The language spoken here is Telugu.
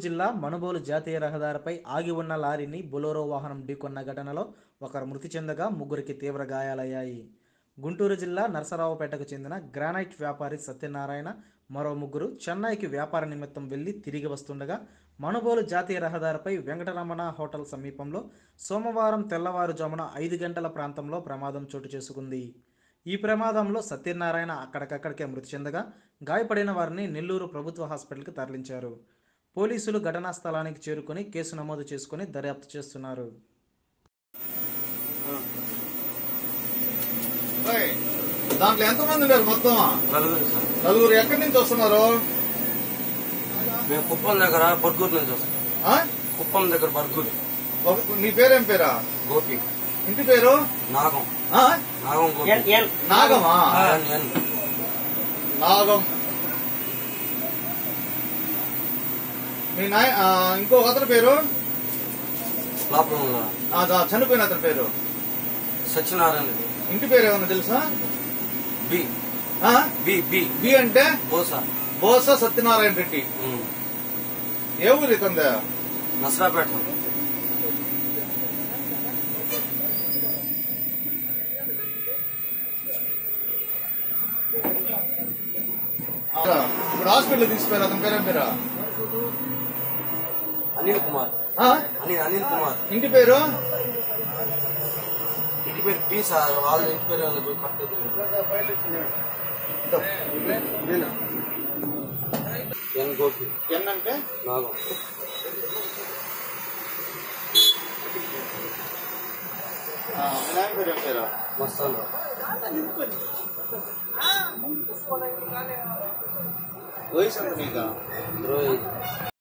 జిల్లా మనుబోలు జాతీయ రహదారిపై ఆగి ఉన్న లారీని బొలోరో వాహనం ఢీకొన్న ఘటనలో ఒకరు మృతి చెందగా ముగ్గురికి తీవ్ర గాయాలయ్యాయి గుంటూరు జిల్లా నరసరావుపేటకు చెందిన గ్రానైట్ వ్యాపారి సత్యనారాయణ మరో ముగ్గురు చెన్నైకి వ్యాపార నిమిత్తం వెళ్లి తిరిగి వస్తుండగా మనుబోలు జాతీయ రహదారిపై వెంకటరమణ హోటల్ సమీపంలో సోమవారం తెల్లవారుజామున ఐదు గంటల ప్రాంతంలో ప్రమాదం చోటు చేసుకుంది ఈ ప్రమాదంలో సత్యనారాయణ అక్కడికక్కడికే మృతి చెందగా గాయపడిన వారిని నెల్లూరు ప్రభుత్వ హాస్పిటల్కి తరలించారు పోలీసులు ఘటనా స్థలానికి చేరుకొని కేసు నమోదు చేసుకుని దర్యాప్తు చేస్తున్నారు ఓయ్, దాంట్లో ఎంతమంది ఉన్నారు మొత్తం నలుగురు సార్ నలుగురు ఎక్కడి నుంచి వస్తున్నారు మేము కుప్పం దగ్గర బర్గూరు నుంచి వస్తాం ఆ? కుప్పం దగ్గర బర్గూరు ఒక- నీ పేరేం పేరా గోపి ఇంటి పేరు నాగం ఆ? నాగం గోపి నాగమా ఎన్, ఎన్. నాగం మీ నాయ ఆ, ఇంకో అతని పేరు లోపల ఉన్న ఆ, దా- చనిపోయిన అతని పేరు సత్యనారాయణ రెడ్డి. ఇంటి పేరు ఏమన్నా తెలుసా బి ఆ? బి బి బి అంటే బోసా బోస సత్యనారాయణ రెడ్డి ఉమ్. ఏ ఊరు ఇతందా నసరాపేట ఇప్పుడు హాస్పిటల్ తీసుకుపోయారు అతని పేరేం పేరా అనిల్ కుమార్ ఆ? అనిల్ అనిల్ కుమార్ ఇంటి పేరు ఇంటి పేరు పి సార్ వాళ్ళ ఇంటి పేరు ఏమన్నా పోయి కరెక్ట్ ఎన్ గోపి ఎన్ అంటే నాగం ఆ, మీ నాయన పేరు ఏం పేరా మస్తాన్ వయసు ఎంత నీకా ఇరవై ఐదు